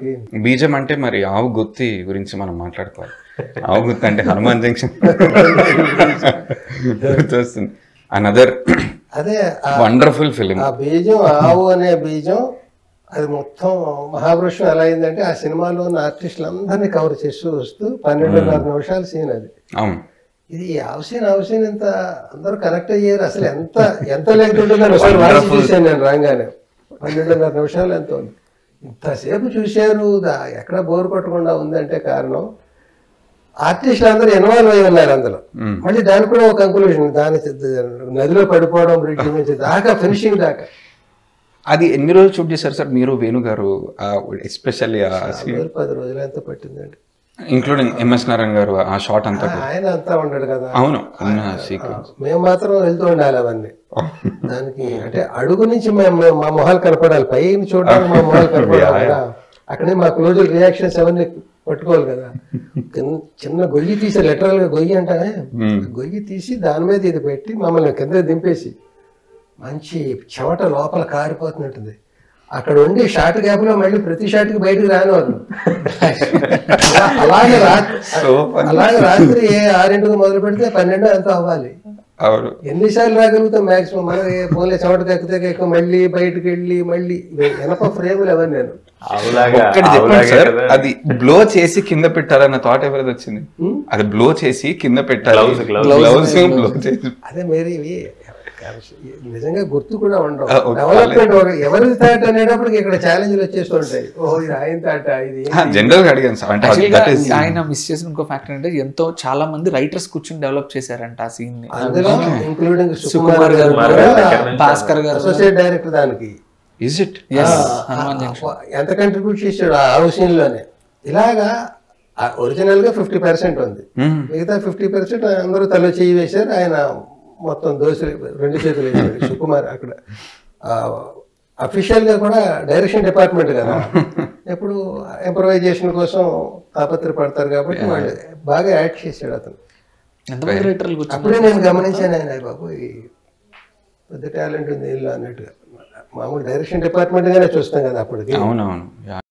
Okay బీజం అంటే మరి ఆవు గుత్తి గురించి మనం మాట్లాడుకోవాలి ఆవు గుత్తి అంటే హనుమాన్ జంక్షన్ గుర్తొస్తుంది అనదర్ అదే ఆ- వండర్ఫుల్ ఫిలిం ఆ బీజం ఆవు అనే బీజం అది మొత్తం మహావృక్షం ఎలా అయిందంటే ఆ సినిమాలో ఉన్న ఆర్టిస్టులు అందరినీ కవర్ చేస్తూ వస్తూ పన్నెండున్నర నిమిషాల సీన్ అది అవును ఇది ఆవు సీన్ ఆవు సీన్ ఇంత అందరూ కనెక్ట్ అయ్యారు అసలు ఎంత ఎంత లెంగ్త్ ఉంటుందని ఒకసారి వాసి చూశాను నేను రాగానే పన్నెండున్నర నిమిషాలు ఎంత ఉంది ఇంతసేపు చూశారు దా- ఎక్కడ బోర్ కొట్టకుండా ఉందంటే కారణం ఆర్టిస్టులు అందరూ ఇన్వాల్వ్ అయి ఉన్నారు అందులో మ్మ్. మళ్ళీ దానికి కూడా ఒక కంక్లూజన్ దాని నదిలో పడిపోవడం బ్రిడ్జ్ నుంచి దాకా ఫినిషింగ్ దాకా అది ఎన్ని రోజులు షూట్ చేశారు సార్ మీరు వేణు గారు ఎస్పెషల్లీ వేలు పది రోజులు ఎంత పట్టిందండి ఇంక్లూడింగ్ ఎంఎస్ నారాయణ గారు ఆ షాట్ అంతా కూడా. ఆయన అంతా ఉండడు కదా అవును ఉన్న సీక్వెన్స్ మేము మాత్రం వెళ్తూ ఉండాలి అవన్నీ దానికి అంటే అడుగు నుంచి మేము మేము మా మొహాలు కనపడాలి పైన చూడడానికి మా మొహాలు కనపడాలి కదా అక్కడే మా క్లోజ్ రియాక్షన్స్ అవన్నీ పట్టుకోవాలి కదా కింద- చిన్న గొయ్యి తీసి literal గా గొయ్యి అంటానే గొయ్యి తీసి దాని మీద ఇది పెట్టి మమ్మల్ని కింద దింపేసి మంచి చెమట లోపల కారిపోతున్నట్టుంది అక్కడ ఉండి షార్ట్ గ్యాప్ లో మళ్ళీ ప్రతి షాట్ కి బయటకు రానివారు అలా- అలాగే రాత్రి So funny. అలాగే అలాగే రాత్రి ఏ ఆరింటికి మొదలు పెడితే పన్నెండు ఎంత అవ్వాలి అవును ఎన్నిసార్లు రాగలుగుతాం మాక్సిమం మనం ఫోన్లో చెమట తెక్కితే ఎక్క మళ్ళీ బయటకు వెళ్ళి మళ్ళీ ఎనప ఫ్రేములు ఎవరు నేను ఆవులాగా ఒక్కటి చెప్పండి ఆవులాగే సార్ కదా. అది బ్లో చేసి కింద పెట్టాలన్న థాట్ ఎవరిది వచ్చింది అది బ్లో చేసి కింద పెట్టాలి Gloves, gloves. గ్లౌస్ బ్లో చేసి అదే మరి ఇవి నిజంగా గుర్తు కూడా ఉండవు ఆ, ఓకే. డెవలప్మెంట్ ఎవరిది తాట అనేటప్పటికి ఇక్కడ ఛాలెంజ్లు వచ్చేస్తుంటాయి ఓహో ఇది ఆయన తాట ఇది జనరల్ గా అడిగాను సార్ అంటే Actually దట్ గా ఈస్ ఆయన మిస్ చేసిన ఇంకో ఫ్యాక్టర్ అంటే ఎంతో చాలా మంది రైటర్స్ కూర్చొని డెవలప్ చేశారంట ఆ సీన్ ని అందులో ఇంక్లూడింగ్ సుకుమార్ గారు సుకుమార్ గారి దగ్గర నుంచి భాస్కర్ గారు అసోసియేట్ డైరెక్టర్ దానికి ఇస్ ఇట్ Yes, ఆ, హనుమాన్ ఆ, జంక్షన్ ఎంత కంట్రిబ్యూట్ చేశాడు ఆ హౌసింగ్ లోనే ఇలాగా ఒరిజినల్ గా ఫిఫ్టీ పర్సెంట్ ఉంది మిగతా ఫిఫ్టీ పర్సెంట్ అందరూ తల చేయి వేశారు ఆయన మొత్తం దోశలు రెండు చేతులు వేశారు సుకుమార్ అక్కడ అఫీషియల్ గా కూడా డైరెక్షన్ డిపార్ట్మెంట్ కదా ఎప్పుడు ఇంప్రవైజేషన్ కోసం తాపత్రపడతారు కాబట్టి వాళ్ళు బాగా యాడ్ చేశాడు అతను ఎంతమంది రైటర్లు కూర్చొని అప్పుడే నేను గమనించాను ఆయన "అయ్ బాబు ఈ పెద్ద టాలెంట్ ఉంది వీళ్ళు అన్నట్టుగా మామూలు డైరెక్షన్ డిపార్ట్మెంట్ గానే చూస్తాం కదా అప్పటికి అవునవును